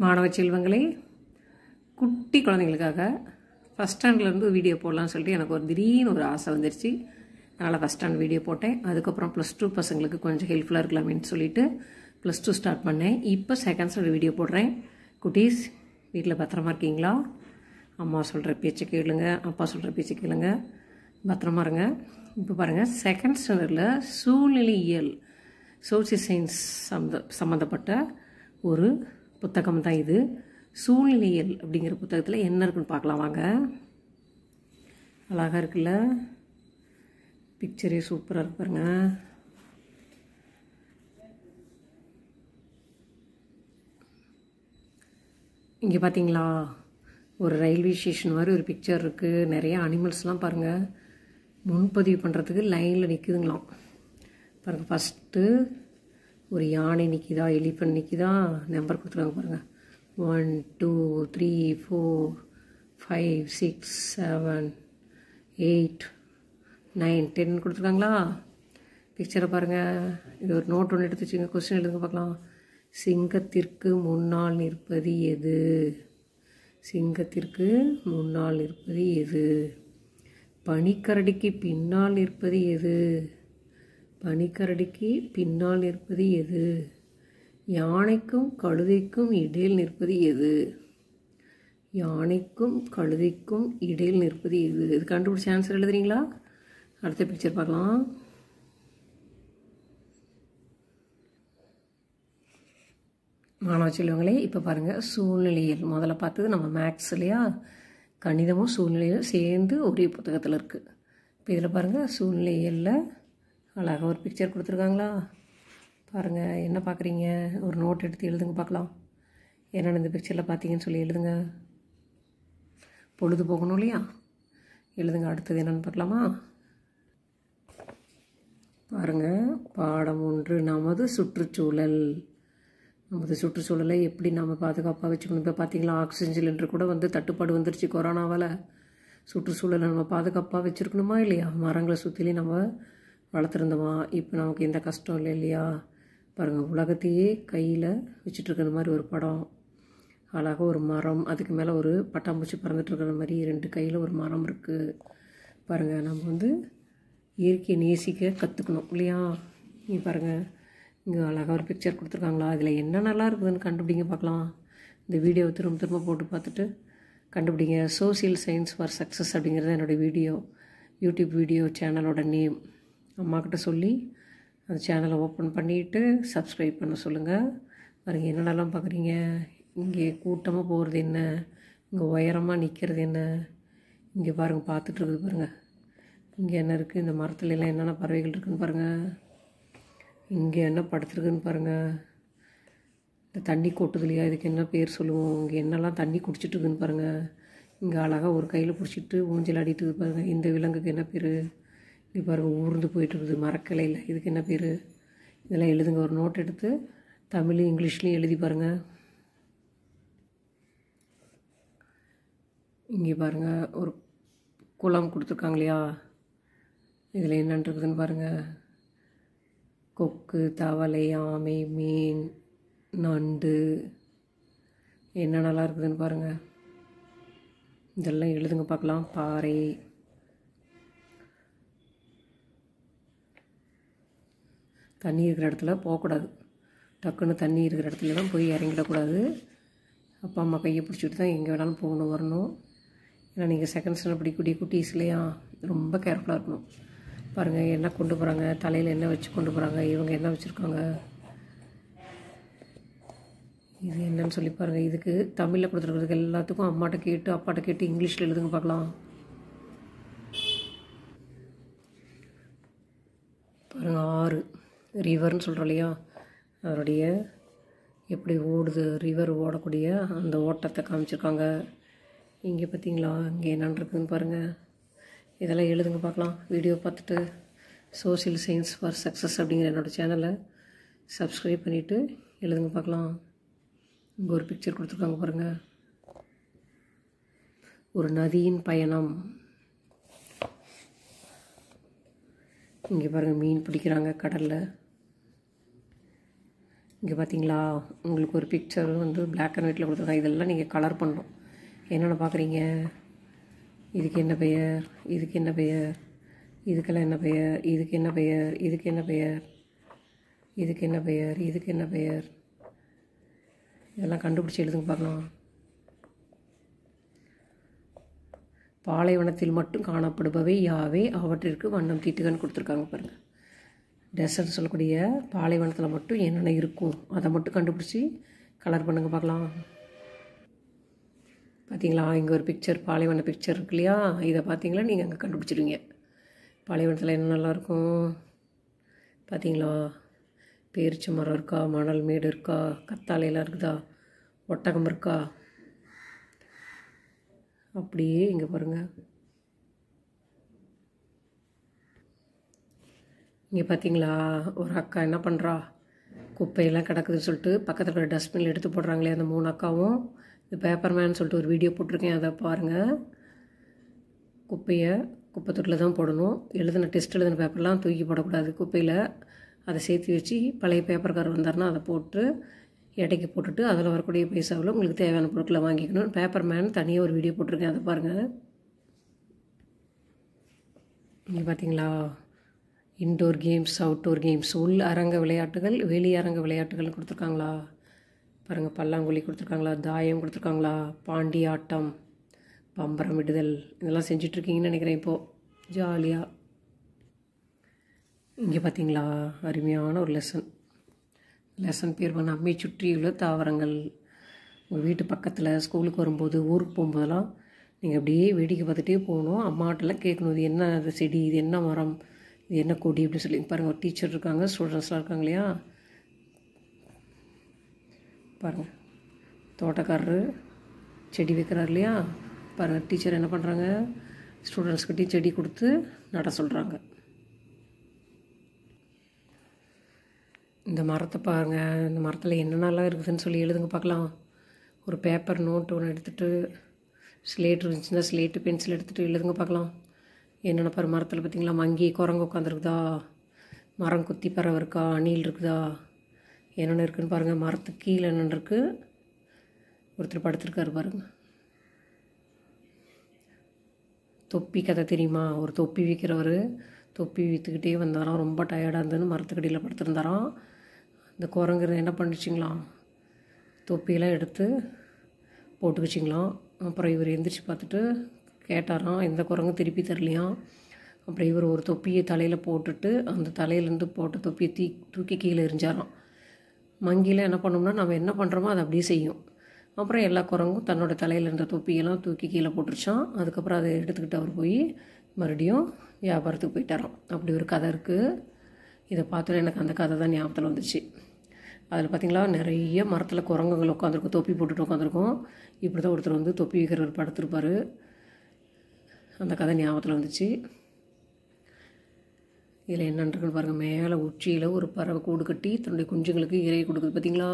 மாணவ செல்வங்களே குட்டி குழந்தைங்களுக்காக ஃபஸ்ட் ஸ்டாண்ட்லேருந்து வீடியோ போடலாம்னு சொல்லிட்டு எனக்கு ஒரு திடீர்னு ஒரு ஆசை வந்துருச்சு அதனால் ஃபஸ்ட் ஸ்டாண்ட் வீடியோ போட்டேன் அதுக்கப்புறம் ப்ளஸ் டூ பசங்களுக்கு கொஞ்சம் ஹெல்ப்ஃபுல்லாக இருக்கலாமேன்னு சொல்லிட்டு ப்ளஸ் டூ ஸ்டார்ட் பண்ணேன் இப்போ செகண்ட் ஸ்டாண்டர்ட் வீடியோ போடுறேன் குட்டீஸ் வீட்டில் பத்திரமா இருக்கீங்களா அம்மா சொல்கிற பேச்சை கேளுங்க அப்பா சொல்கிற பேச்சை கேளுங்க பத்திரமா இருங்க இப்போ பாருங்கள் செகண்ட் ஸ்டாண்டர்டில் சூழ்நிலையியல் சோசியல் சயின்ஸ் சம்மந்த சம்மந்தப்பட்ட ஒரு புத்தகம் தான் இது சூழ்நிலையியல் அப்படிங்கிற புத்தகத்தில் என்ன இருக்குன்னு பார்க்கலாம் வாங்க அழகாக இருக்குல்ல பிக்சரே சூப்பராக இருக்கு பாருங்க இங்கே பார்த்தீங்களா ஒரு ரயில்வே ஸ்டேஷன் மாதிரி ஒரு பிக்சர் இருக்குது நிறைய அனிமல்ஸ்லாம் பாருங்கள் முன்பதிவு பண்ணுறதுக்கு லைனில் நிற்குதுங்களாம் பாருங்கள் ஃபஸ்ட்டு ஒரு யானை நிற்கிதா எலிஃபண்ட் நிற்கிதா நம்பர் கொடுத்துருக்காங்க பாருங்கள் one two three four five six seven eight nine ten கொடுத்துருக்காங்களா பிக்சரை பாருங்கள் இது ஒரு நோட் ஒன்று எடுத்து வச்சுங்க கொஸ்டின் எழுதுங்க பார்க்கலாம் சிங்கத்திற்கு முன்னால் நிற்பது எது சிங்கத்திற்கு முன்னால் நிற்பது எது பனிக்கரடிக்கு பின்னால் நிற்பது எது பனிக்கரடிக்கு பின்னால் நிற்பது எது யானைக்கும் கழுதைக்கும் இடையில் நிற்பது எது யானைக்கும் கழுதைக்கும் இடையில் நிற்பது எது இது கண்டுபிடிச்ச ஆன்சர் எழுதுறீங்களா அடுத்த பிக்சர் பார்க்கலாம் மாணவ செல்வங்களே இப்போ பாருங்கள் சூழ்நிலையில் முதல்ல பார்த்தது நம்ம மேக்ஸ் இல்லையா கணிதமும் சூழ்நிலையும் சேர்ந்து ஒரே புத்தகத்தில் இருக்குது இப்போ இதில் பாருங்கள் சூழ்நிலையில் அழகாக ஒரு பிக்சர் கொடுத்துருக்காங்களா பாருங்கள் என்ன பார்க்குறீங்க ஒரு நோட் எடுத்து எழுதுங்க பார்க்கலாம் என்னென்ன இந்த பிக்சரில் பார்த்தீங்கன்னு சொல்லி எழுதுங்க பொழுது போகணும் இல்லையா எழுதுங்க அடுத்தது என்னென்னு பார்க்கலாமா பாருங்கள் பாடம் ஒன்று நமது சுற்றுச்சூழல் நமது சுற்றுச்சூழலை எப்படி நம்ம பாதுகாப்பாக வச்சுக்கணும் இப்போ பார்த்தீங்களா ஆக்சிஜன் சிலிண்டர் கூட வந்து தட்டுப்பாடு வந்துருச்சு கொரோனாவால் சுற்றுச்சூழலை நம்ம பாதுகாப்பாக வச்சுருக்கணுமா இல்லையா மரங்களை சுற்றிலையும் நம்ம வளர்த்துருந்தோமா இப்போ நமக்கு எந்த கஷ்டம் இல்லை இல்லையா பாருங்கள் உலகத்தையே கையில் வச்சுட்ருக்கிற மாதிரி ஒரு படம் அழகாக ஒரு மரம் அதுக்கு மேலே ஒரு பட்டாம்பூச்சி பறந்துட்டுருக்கிற மாதிரி ரெண்டு கையில் ஒரு மரம் இருக்குது பாருங்கள் நம்ம வந்து இயற்கையை நேசிக்க கற்றுக்கணும் இல்லையா நீ பாருங்கள் இங்கே அழகாக ஒரு பிக்சர் கொடுத்துருக்காங்களா இதில் என்ன நல்லா இருக்குதுன்னு கண்டுபிடிங்க பார்க்கலாம் இந்த வீடியோவை திரும்ப திரும்ப போட்டு பார்த்துட்டு கண்டுபிடிங்க சோசியல் சயின்ஸ் ஃபார் சக்ஸஸ் அப்படிங்கிறது என்னோடய வீடியோ யூடியூப் வீடியோ சேனலோட நேம் அம்மாக்கிட்ட சொல்லி அந்த சேனலை ஓப்பன் பண்ணிவிட்டு சப்ஸ்கிரைப் பண்ண சொல்லுங்கள் பாருங்கள் என்னென்னலாம் பார்க்குறீங்க இங்கே கூட்டமாக போகிறது என்ன இங்கே உயரமாக நிற்கிறது என்ன இங்கே பாருங்கள் பார்த்துட்ருக்குது பாருங்கள் இங்கே என்ன இருக்குது இந்த மரத்துல எல்லாம் என்னென்ன பறவைகள் இருக்குதுன்னு பாருங்கள் இங்கே என்ன படுத்துருக்குன்னு பாருங்கள் இந்த தண்ணி கொட்டுது இல்லையா இதுக்கு என்ன பேர் சொல்லுவோம் இங்கே என்னெல்லாம் தண்ணி குடிச்சிட்டு இருக்குன்னு பாருங்கள் இங்கே அழகாக ஒரு கையில் பிடிச்சிட்டு ஊஞ்சல் ஆடிட்டு பாருங்கள் இந்த விலங்குக்கு என்ன பேர் இங்கே பாருங்கள் ஊர்ந்து போயிட்டு இருக்குது மரக்கிளையில் இதுக்கு என்ன பேர் இதெல்லாம் எழுதுங்க ஒரு நோட் எடுத்து தமிழ் இங்கிலீஷ்லேயும் எழுதி பாருங்கள் இங்கே பாருங்கள் ஒரு குளம் கொடுத்துருக்காங்க இல்லையா இதில் என்னென்னு இருக்குதுன்னு பாருங்கள் கொக்கு தவளை ஆமை மீன் நண்டு என்னென்னலாம் இருக்குதுன்னு பாருங்கள் இதெல்லாம் எழுதுங்க பார்க்கலாம் பாறை தண்ணி இருக்கிற இடத்துல போகக்கூடாது டக்குன்னு தண்ணி இருக்கிற இடத்துல தான் போய் இறங்கிடக்கூடாது அப்பா அம்மா கையை பிடிச்சிட்டு தான் எங்கே வேணாலும் போகணும் வரணும் ஏன்னா நீங்கள் செகண்ட் ஸ்டாண்டர்ட் படிக்கக்கூடிய குட்டீஸ் இல்லையா ரொம்ப கேர்ஃபுல்லாக இருக்கணும் பாருங்கள் என்ன கொண்டு போகிறாங்க தலையில் என்ன வச்சு கொண்டு போகிறாங்க இவங்க என்ன வச்சுருக்காங்க இது என்னன்னு சொல்லி பாருங்கள் இதுக்கு தமிழில் கொடுத்துருக்கிறதுக்கு எல்லாத்துக்கும் அம்மாட்ட கேட்டு அப்பாட்ட கேட்டு இங்கிலீஷில் எழுதுங்க பார்க்கலாம் பாருங்கள் ஆறு ரிவர்னு சொல்கிறோம் இல்லையா அதனுடைய எப்படி ஓடுது ரிவர் ஓடக்கூடிய அந்த ஓட்டத்தை காமிச்சிருக்காங்க இங்கே பார்த்தீங்களா இங்கே என்னென்னு இருக்குதுன்னு பாருங்கள் இதெல்லாம் எழுதுங்க பார்க்கலாம் வீடியோ பார்த்துட்டு சோசியல் சயின்ஸ் ஃபார் சக்ஸஸ் அப்படிங்கிற என்னோடய சேனலை சப்ஸ்கிரைப் பண்ணிவிட்டு எழுதுங்க பார்க்கலாம் இங்கே ஒரு பிக்சர் கொடுத்துருக்காங்க பாருங்கள் ஒரு நதியின் பயணம் இங்கே பாருங்கள் மீன் பிடிக்கிறாங்க கடலில் இங்கே பார்த்தீங்களா உங்களுக்கு ஒரு பிக்சர் வந்து பிளாக் அண்ட் ஒயிட்டில் கொடுத்துருக்காங்க இதெல்லாம் நீங்கள் கலர் பண்ணணும் என்னென்ன பார்க்குறீங்க இதுக்கு என்ன பெயர் இதுக்கு என்ன பெயர் இதுக்கெல்லாம் என்ன பெயர் இதுக்கு என்ன பெயர் இதுக்கு என்ன பெயர் இதுக்கு என்ன பெயர் இதுக்கு என்ன பெயர் இதெல்லாம் கண்டுபிடிச்சி எழுதுங்க பார்க்கலாம் பாலைவனத்தில் மட்டும் காணப்படுபவை யாவே அவற்றிற்கு வண்ணம் தீட்டுகன்னு கொடுத்துருக்காங்க பாருங்கள் டெசர்ட் சொல்லக்கூடிய பாலைவனத்தில் மட்டும் என்னென்ன இருக்கும் அதை மட்டும் கண்டுபிடிச்சி கலர் பண்ணுங்க பார்க்கலாம் பார்த்தீங்களா இங்கே ஒரு பிக்சர் பாலைவன பிக்சர் இருக்கு இல்லையா இதை பார்த்தீங்களா நீங்கள் அங்கே கண்டுபிடிச்சிருவீங்க பாலைவனத்தில் என்னென்னலாம் இருக்கும் பார்த்தீங்களா பேரிச்ச மரம் இருக்கா மணல் மேடு இருக்கா கத்தாழையெல்லாம் இருக்குதா ஒட்டகம் இருக்கா அப்படியே இங்கே பாருங்கள் இங்கே பார்த்தீங்களா ஒரு அக்கா என்ன பண்ணுறா குப்பையெல்லாம் கிடக்குதுன்னு சொல்லிட்டு பக்கத்தில் இருக்கிற டஸ்ட்பினில் எடுத்து போடுறாங்களே அந்த மூணு அக்காவும் இது பேப்பர்மேன் சொல்லிட்டு ஒரு வீடியோ போட்டிருக்கேன் அதை பாருங்கள் குப்பையை குப்பை தொட்டில் தான் போடணும் எழுதின டெஸ்ட் எழுதின பேப்பர்லாம் தூக்கி போடக்கூடாது குப்பையில் அதை சேர்த்து வச்சு பழைய பேப்பர்கார் வந்தாருன்னா அதை போட்டு எடைக்கு போட்டுட்டு அதில் வரக்கூடிய பைசாவில் உங்களுக்கு தேவையான பொருட்களை வாங்கிக்கணும் பேப்பர் மேன் தனியாக ஒரு வீடியோ போட்டிருக்கேன் அதை பாருங்கள் இங்கே பார்த்தீங்களா இன்டோர் கேம்ஸ் அவுட்டோர் கேம்ஸ் உள் அரங்க விளையாட்டுகள் வெளி அரங்க விளையாட்டுகள்னு கொடுத்துருக்காங்களா பாருங்கள் பல்லாங்குழி கொடுத்துருக்காங்களா தாயம் கொடுத்துருக்காங்களா பாண்டி ஆட்டம் பம்பரம் விடுதல் இதெல்லாம் செஞ்சிட்ருக்கீங்கன்னு நினைக்கிறேன் இப்போது ஜாலியாக இங்கே பார்த்தீங்களா அருமையான ஒரு லெசன் லெசன் பேர் பண்ண நம்மை சுற்றியுள்ள தாவரங்கள் உங்கள் வீட்டு பக்கத்தில் ஸ்கூலுக்கு வரும்போது ஊருக்கு போகும்போதெல்லாம் நீங்கள் அப்படியே வேடிக்கை பார்த்துட்டே போகணும் அம்மாட்டெல்லாம் கேட்கணும் இது என்ன அது செடி இது என்ன மரம் இது என்ன கொடி அப்படின்னு சொல்லி பாருங்கள் ஒரு டீச்சர் இருக்காங்க ஸ்டூடெண்ட்ஸ்லாம் இருக்காங்க இல்லையா பாருங்கள் தோட்டக்காரரு செடி வைக்கிறார் இல்லையா பாருங்கள் டீச்சர் என்ன பண்ணுறாங்க ஸ்டூடெண்ட்ஸ்கிட்டையும் செடி கொடுத்து நட சொல்கிறாங்க இந்த மரத்தை பாருங்கள் இந்த மரத்தில் என்னென்னலாம் இருக்குதுன்னு சொல்லி எழுதுங்க பார்க்கலாம் ஒரு பேப்பர் நோட்டு ஒன்று எடுத்துகிட்டு ஸ்லேட் இருந்துச்சுன்னா ஸ்லேட்டு பென்சில் எடுத்துகிட்டு எழுதுங்க பார்க்கலாம் என்னென்ன பாரு மரத்தில் பார்த்தீங்களா மங்கி குரங்கு உட்காந்துருக்குதா மரம் குத்தி பறவை இருக்கா அணில் இருக்குதா என்னென்ன இருக்குதுன்னு பாருங்கள் மரத்துக்கு கீழே என்னென்ன இருக்குது ஒருத்தர் படுத்திருக்காரு பாருங்கள் தொப்பி கதை தெரியுமா ஒரு தொப்பி விற்கிறவர் தொப்பி விற்றுக்கிட்டே வந்தாராம் ரொம்ப டயர்டாக இருந்ததுன்னு மரத்துக்கடியில் படுத்திருந்தாராம் இந்த குரங்கு என்ன பண்ணிச்சிங்களாம் தொப்பியெல்லாம் எடுத்து போட்டு வச்சிங்களாம் அப்புறம் இவர் எந்திரிச்சு பார்த்துட்டு கேட்டாராம் எந்த குரங்கும் திருப்பி தரலையாம் அப்புறம் இவர் ஒரு தொப்பியை தலையில் போட்டுட்டு அந்த தலையிலேருந்து போட்ட தொப்பியை தீ தூக்கி கீழே எரிஞ்சாராம் மங்கியில் என்ன பண்ணோம்னா நம்ம என்ன பண்ணுறோமோ அதை அப்படியே செய்யும் அப்புறம் எல்லா குரங்கும் தன்னோட தலையில் இருந்த தொப்பியெல்லாம் தூக்கி கீழே போட்டுருச்சான் அதுக்கப்புறம் அதை எடுத்துக்கிட்டு அவர் போய் மறுபடியும் வியாபாரத்துக்கு போயிட்டாராம் அப்படி ஒரு கதை இருக்குது இதை பார்த்தோன்னே எனக்கு அந்த கதை தான் ஞாபகத்தில் வந்துச்சு அதில் பார்த்திங்களா நிறைய மரத்தில் குரங்குகள் உட்காந்துருக்கும் தொப்பி போட்டுட்டு உட்காந்துருக்கும் இப்படி தான் ஒருத்தர் வந்து தொப்பி வைக்கிறவர் படுத்திருப்பார் அந்த கதை ஞாபகத்தில் வந்துச்சு இதில் என்னன்றிருக்குன்னு பாருங்கள் மேலே உச்சியில் ஒரு பறவை கூடு கட்டி தன்னுடைய குஞ்சுங்களுக்கு இறையை கொடுக்குது பார்த்தீங்களா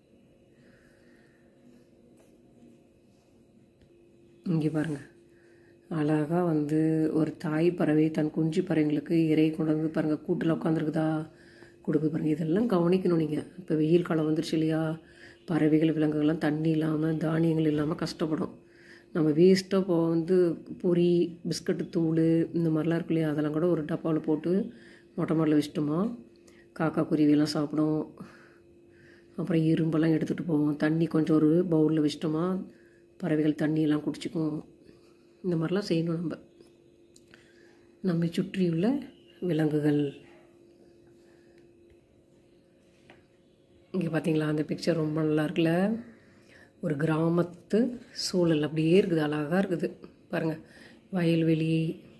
இங்கே பாருங்கள் அழகாக வந்து ஒரு தாய் பறவை தன் குஞ்சு பறவைங்களுக்கு இறை கொண்டு வந்து பாருங்கள் கூட்டில் உட்காந்துருக்குதா கொடுக்குது பாருங்கள் இதெல்லாம் கவனிக்கணும் நீங்கள் இப்போ வெயில் காலம் வந்துருச்சு இல்லையா பறவைகள் விலங்குகள்லாம் தண்ணி இல்லாமல் தானியங்கள் இல்லாமல் கஷ்டப்படும் நம்ம வேஸ்ட்டாக இப்போ வந்து பொரி பிஸ்கட்டு தூள் இந்த மாதிரிலாம் இருக்கு இல்லையா அதெல்லாம் கூட ஒரு டப்பாவில் போட்டு மொட்டை மாடில் வச்சிட்டோமா காக்கா குருவியெல்லாம் சாப்பிடும் அப்புறம் எறும்பெல்லாம் எடுத்துகிட்டு போவோம் தண்ணி கொஞ்சம் ஒரு பவுலில் வச்சிட்டோமா பறவைகள் தண்ணியெல்லாம் குடிச்சிக்கும் இந்த மாதிரிலாம் செய்யணும் நம்ம நம்மை சுற்றியுள்ள விலங்குகள் இங்கே பார்த்தீங்களா அந்த பிக்சர் ரொம்ப நல்லா இருக்குல்ல ஒரு கிராமத்து சூழல் அப்படியே இருக்குது அழகாக இருக்குது பாருங்கள் வயல்வெளி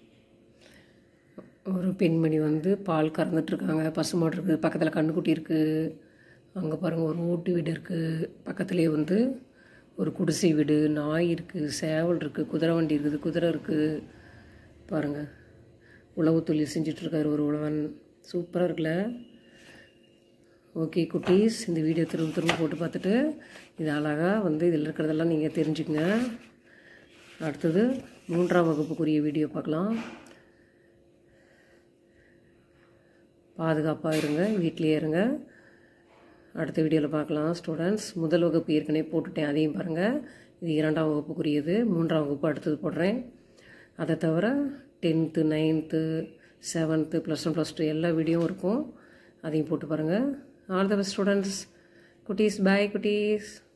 ஒரு பெண்மணி வந்து பால் கறந்துட்டுருக்காங்க பசுமாடு இருக்குது பக்கத்தில் கண்ணுக்குட்டி இருக்குது அங்கே பாருங்கள் ஒரு ஓட்டு வீடு இருக்குது பக்கத்துலேயே வந்து ஒரு குடிசை வீடு நாய் இருக்குது சேவல் இருக்குது குதிரை வண்டி இருக்குது குதிரை இருக்குது பாருங்கள் உழவு தொழில் செஞ்சிட்ருக்காரு ஒரு உழவன் சூப்பராக இருக்குல்ல ஓகே குட்டீஸ் இந்த வீடியோ திரும்ப திரும்ப போட்டு பார்த்துட்டு இது அழகாக வந்து இதில் இருக்கிறதெல்லாம் நீங்கள் தெரிஞ்சுக்கங்க அடுத்தது மூன்றாம் வகுப்புக்குரிய வீடியோ பார்க்கலாம் பாதுகாப்பாக இருங்க வீட்லேயே இருங்க அடுத்த வீடியோவில் பார்க்கலாம் ஸ்டூடெண்ட்ஸ் முதல் வகுப்பு ஏற்கனவே போட்டுட்டேன் அதையும் பாருங்கள் இது இரண்டாம் வகுப்புக்குரியது மூன்றாம் வகுப்பு அடுத்தது போடுறேன் அதை தவிர tenth ninth seventh plus one plus two எல்லா வீடியோவும் இருக்கும் அதையும் போட்டு பாருங்கள் ஆல் த பெஸ்ட் ஸ்டூடெண்ட்ஸ் குட்டீஸ் பாய் குட்டீஸ்